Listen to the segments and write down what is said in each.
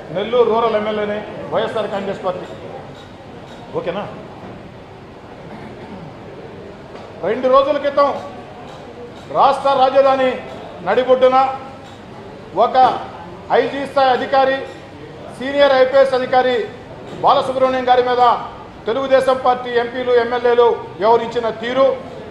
Nellore rural ఎమ్మెల్యేని YSR Congress party ఓకేనా రెండు రోజుల క్రితం రాష్ట్ర రాజధాని నడిబొడ్డున ఒక ఐజీ స్థాయి అధికారి సీనియర్ ఐపీఎస్ అధికారి బాలసుబ్రహ్మణ్యం గారి మీద తెలుగుదేశం పార్టీ ఎంపీలు ఎమ్మెల్యేలు వ్యవహరించిన తీరు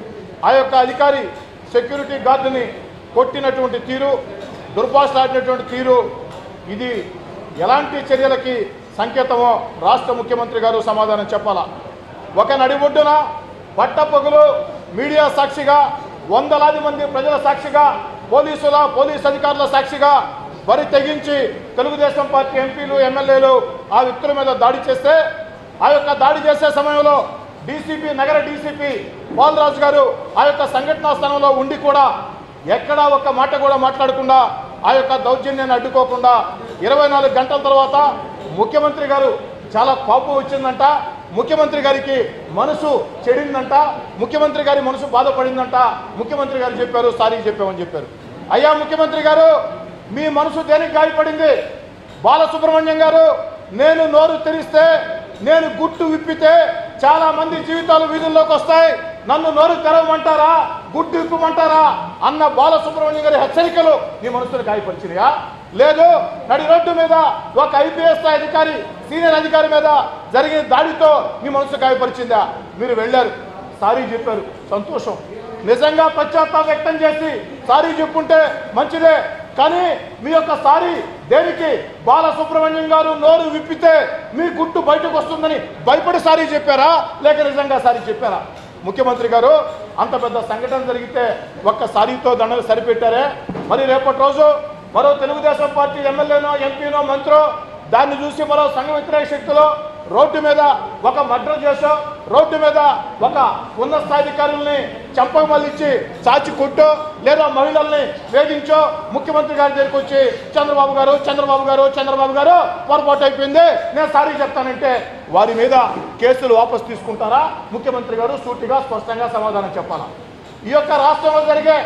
ఆ యొక్క అధికారి సెక్యూరిటీ గార్డుని కొట్టినటువంటి తీరు దుర్భాషలాడినటువంటి తీరు ఇది ఎలాంటి చర్యలకి సంకేతమో రాష్ట్ర ముఖ్యమంత్రి గారు సమాధానం చెప్పాలా ఒక నడిబొడ్డున పట్టపగులు మీడియా సాక్షిగా వందలాది మంది ప్రజల సాక్షిగా పోలీసుల పోలీస్ అధికారుల సాక్షిగా వరి తెగించి తెలుగుదేశం పార్టీ ఎంపీలు ఎమ్మెల్యేలు ఆ వ్యక్తుల మీద దాడి చేస్తే ఆ యొక్క దాడి చేసే సమయంలో డీసీపీ నగర డీసీపీ బాలరాజు గారు ఆ యొక్క సంఘటనా స్థలంలో ఉండి కూడా ఎక్కడా ఒక్క మాట కూడా మాట్లాడకుండా ఆ యొక్క దౌర్జన్యాన్ని అడ్డుకోకుండా ఇరవై నాలుగు గంటల తర్వాత ముఖ్యమంత్రి గారు చాలా కోపం వచ్చిందంట ముఖ్యమంత్రి గారికి మనసు చెడిందంట ముఖ్యమంత్రి గారి మనసు బాధపడిందంట ముఖ్యమంత్రి గారు చెప్పారు సారీ చెప్పామని చెప్పారు అయ్యా ముఖ్యమంత్రి గారు మీ మనసు దేనికి గాయపడింది బాలసుబ్రహ్మణ్యం గారు నేను నోరు తెరిస్తే నేను గుట్టు విప్పితే చాలా మంది జీవితాలు వీధుల్లోకి వస్తాయి నన్ను నోరు తెరవమంటారా గుట్టు విప్పమంటారా అన్న బాలసుబ్రహ్మణ్యం గారి హెచ్చరికలు నీ మనసును గాయపరిచినాయా లేదు నడి రోడ్డు మీద ఒక ఐపీఎస్ స్థాయి అధికారి సీనియర్ అధికారి మీద జరిగిన దాడితో మీ మనసు గాయపరిచిందా మీరు వెళ్ళారు సారీ చెప్పారు సంతోషం నిజంగా పశ్చాత్తాపం వ్యక్తం చేసి సారీ చెప్పుంటే మంచిదే కానీ మీ యొక్క సారీ దేనికి బాలసుబ్రహ్మణ్యం గారు నోరు విప్పితే మీ గుట్టు బయటకు వస్తుందని భయపడి సారీ చెప్పారా లేక నిజంగా సారీ చెప్పారా ముఖ్యమంత్రి గారు అంత పెద్ద సంఘటన జరిగితే ఒక్క సారీతో దండలు సరిపెట్టారే మరి రేపటి రోజు మరో తెలుగుదేశం పార్టీ ఎమ్మెల్యేనో ఎంపీనో మంత్రో దాన్ని చూసి మరో సంఘ వ్యతిరేక శక్తులు రోడ్డు మీద ఒక మర్డర్ చేసో రోడ్డు మీద ఒక ఉన్నత స్థాయికారుల్ని చంపమల్లిచ్చి చాచి కొట్టో లేదా మహిళల్ని వేధించో ముఖ్యమంత్రి గారి దగ్గరికి వచ్చి చంద్రబాబు గారు చంద్రబాబు గారు చంద్రబాబు గారు పొరపాటు అయిపోయింది నేను సారీ చెప్తానంటే వారి మీద కేసులు వాపసు తీసుకుంటారా ముఖ్యమంత్రి గారు సూటిగా స్పష్టంగా సమాధానం చెప్పాలా ఈ యొక్క రాష్ట్రంలో జరిగే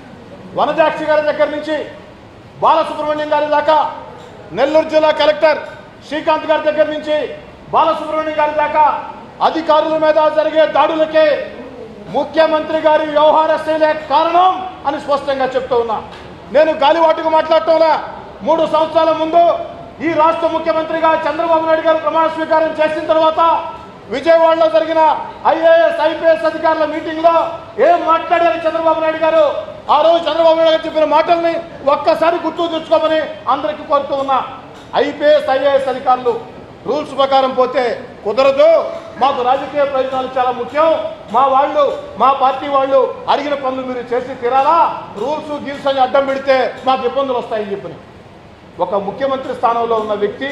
వనజాక్షి గారి దగ్గర నుంచి బాలసుబ్రహ్మణ్యం గారి దాకా నెల్లూరు జిల్లా కలెక్టర్ శ్రీకాంత్ గారి దగ్గర నుంచి బాలసుబ్రహ్మణ్యం గారి దాకా అధికారుల మీద జరిగే దాడులకే ముఖ్యమంత్రి గారి వ్యవహార శైలే కారణం అని స్పష్టంగా చెప్తూ ఉన్నా నేను గాలివాటుకు మాట్లాడటంలా మూడు సంవత్సరాల ముందు ఈ రాష్ట్ర ముఖ్యమంత్రిగా చంద్రబాబు నాయుడు గారు ప్రమాణ స్వీకారం చేసిన తర్వాత విజయవాడలో జరిగిన ఐఏఎస్ ఐపీఎస్ అధికారుల మీటింగ్ లో ఏం మాట్లాడారు చంద్రబాబు నాయుడు గారు ఆ రోజు చంద్రబాబు నాయుడు గారు చెప్పిన మాటల్ని ఒక్కసారి గుర్తు తెచ్చుకోమని అందరికీ కోరుతూ ఉన్నా ఐపీఎస్ ఐఏఎస్ అధికారులు రూల్స్ ప్రకారం పోతే కుదరదు మాకు రాజకీయ ప్రయోజనాలు చాలా ముఖ్యం మా వాళ్ళు మా పార్టీ వాళ్ళు అడిగిన పనులు మీరు చేసి తీరాలా రూల్స్ గీల్స్ అని అడ్డం పెడితే మాకు ఇబ్బందులు వస్తాయని చెప్పని ఒక ముఖ్యమంత్రి స్థానంలో ఉన్న వ్యక్తి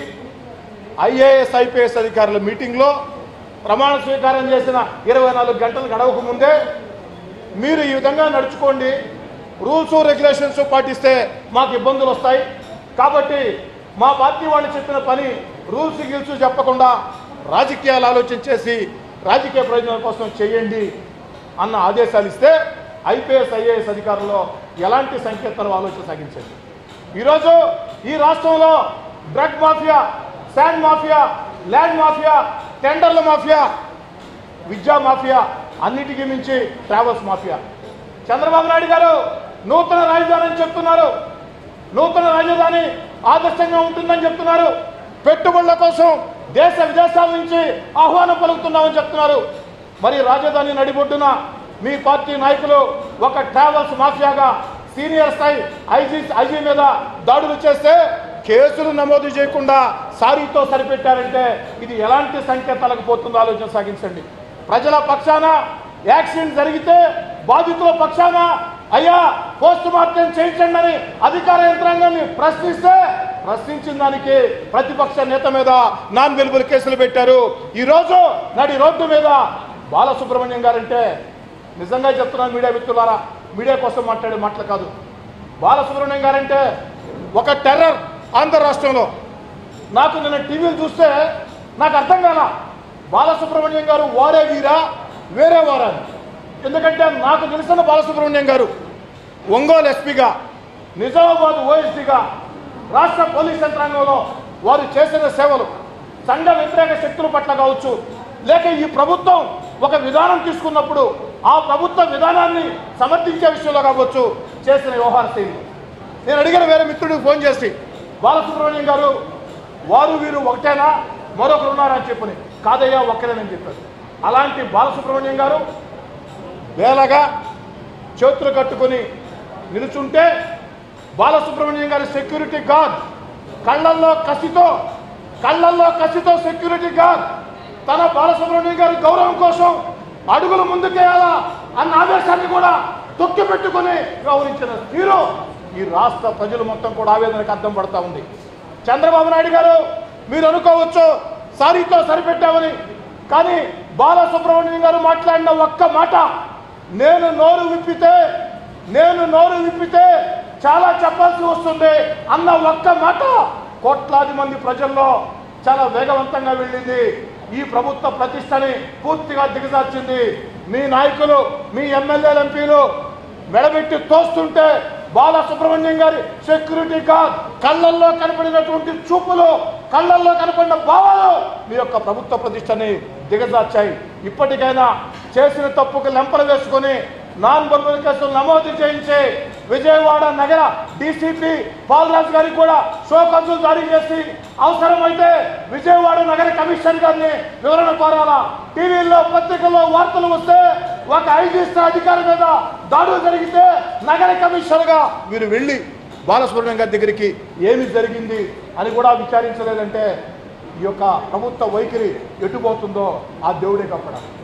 ఐఏఎస్ ఐపీఎస్ అధికారుల మీటింగ్లో ప్రమాణ స్వీకారం చేసిన ఇరవై నాలుగు గంటలు గడవక ముందే మీరు ఈ విధంగా నడుచుకోండి రూల్స్ రెగ్యులేషన్స్ పాటిస్తే మాకు ఇబ్బందులు వస్తాయి కాబట్టి మా పార్టీ వాళ్ళు చెప్పిన పని రూల్స్ గిల్స్ చెప్పకుండా రాజకీయాలు ఆలోచన చేసి రాజకీయ ప్రయోజనాల కోసం చేయండి అన్న ఆదేశాలు ఇస్తే ఐపీఎస్ ఐఏఎస్ అధికారుల్లో ఎలాంటి సంకేతాలు ఆలోచన సాగించండి ఈరోజు ఈ రాష్ట్రంలో drug mafia sand mafia land mafia టెండర్ల మాఫియా విద్యా మాఫియా అన్నిటికీ మించి ట్రావెల్స్ మాఫియా చంద్రబాబు నాయుడు గారు నూతన రాజధాని అని చెప్తున్నారు నూతన రాజధాని ఆదర్శంగా ఉంటుందని చెప్తున్నారు పెట్టుబడుల కోసం దేశ విదేశాల నుంచి ఆహ్వానం పలుకుతున్నామని చెప్తున్నారు మరి రాజధాని నడిబొడ్డున మీ పార్టీ నాయకులు ఒక ట్రావెల్స్ మాఫియాగా సీనియర్ స్థాయి ఐజీ ఐజీ మీద దాడులు చేస్తే కేసులు నమోదు చేయకుండా సారీతో సరిపెట్టారంటే ఇది ఎలాంటి సంకేతాలకు పోతుందో ఆలోచన సాగించండి ప్రజల పక్షాన యాక్సిడెంట్ జరిగితే బాధితుల పక్షాన అయ్యా పోస్ట్ మార్టం చేయించండి అని అధికార యంత్రాంగాన్ని ప్రశ్నిస్తే ప్రశ్నించిన దానికి ప్రతిపక్ష నేత మీద నాన్ వెలుబుల్ కేసులు పెట్టారు ఈ రోజు నడి రోడ్డు మీద బాలసుబ్రహ్మణ్యం గారంటే నిజంగా చెప్తున్నాను మీడియా మిత్రులారా మీడియా కోసం మాట్లాడే మాటలు కాదు బాలసుబ్రహ్మణ్యం గారంటే ఒక టెర్రర్ ఆంధ్ర రాష్ట్రంలో నాకు నిన్న టీవీలు చూస్తే నాకు అర్థం కాల బాలసుబ్రహ్మణ్యం గారు వారే వీరా వేరే వారా అని. ఎందుకంటే నాకు తెలిసిన బాలసుబ్రహ్మణ్యం గారు ఒంగోలు ఎస్పీగా నిజామాబాద్ ఓఎస్పీగా రాష్ట్ర పోలీస్ యంత్రాంగంలో వారు చేసిన సేవలు సంఘ వ్యతిరేక శక్తుల పట్ల కావచ్చు లేక ఈ ప్రభుత్వం ఒక విధానం తీసుకున్నప్పుడు ఆ ప్రభుత్వ విధానాన్ని సమర్థించే విషయంలో కావచ్చు చేసిన వ్యవహార శైలి నేను అడిగిన వేరే మిత్రుడికి ఫోన్ చేసి బాలసుబ్రహ్మణ్యం గారు వారు వీరు ఒకటేనా మరొకరు ఉన్నారని చెప్పని కాదయ్యా ఒక్కరేనని చెప్పారు అలాంటి బాలసుబ్రహ్మణ్యం గారు వేలగా చేతులు కట్టుకొని నిలుచుంటే బాలసుబ్రహ్మణ్యం గారి సెక్యూరిటీ గార్డ్ కళ్ళల్లో కసితో కళ్ళల్లో కసితో సెక్యూరిటీ గార్డ్ తన బాలసుబ్రహ్మణ్యం గారి గౌరవం కోసం అడుగులు ముందుకేయాలా అన్న ఆవేశాన్ని కూడా తొక్కి పెట్టుకుని గౌరవించిన తీరు ఈ రాష్ట్ర ప్రజలు మొత్తం కూడా ఆవేదనకు అర్థం పడతా ఉంది చంద్రబాబు నాయుడు గారు మీరు అనుకోవచ్చు సారీతో సరిపెట్టామని కానీ బాలసుబ్రహ్మణ్యం గారు మాట్లాడిన ఒక్క మాట నేను నోరు విప్పితే నేను నోరు విప్పితే చాలా చెప్పాల్సి వస్తుంది అన్న ఒక్క మాట కోట్లాది మంది ప్రజల్లో చాలా వేగవంతంగా వెళ్ళింది ఈ ప్రభుత్వ ప్రతిష్టని పూర్తిగా దిగజార్చింది మీ నాయకులు మీ ఎమ్మెల్యేలు ఎంపీలు మెడబెట్టి తోస్తుంటే బాల సుబ్రహ్మణ్యం గారి సెక్యూరిటీ గార్డ్ కళ్ళల్లో కనపడినటువంటి చూపులు కళ్ళల్లో కనపడిన భావాలు మీ యొక్క ప్రభుత్వ ప్రతిష్టని దిగజార్చాయి ఇప్పటికైనా చేసిన తప్పుకు లెంపలు వేసుకొని నాన్ బొమ్మల కేసులు నమోదు చేయించి విజయవాడ నగర డీసీపీ పాలరాజు గారికి కూడా షోకజులు జారీ చేసి అవసరమైతే విజయవాడ నగర కమిషనర్ గారిని వివరణ కోరాలా టీవీల్లో పత్రికల్లో వార్తలు వస్తే ఒక ఐజీ స్థాయి అధికారి మీద దాడులు జరిగితే నగర కమిషనర్ గా మీరు వెళ్ళి బాలసుబ్రహ్మణ్యం గారి దగ్గరికి ఏమి జరిగింది అని కూడా విచారించలేదంటే ఈ యొక్క ప్రభుత్వ వైఖరి ఎటుపోతుందో ఆ దేవుడే కప్పడం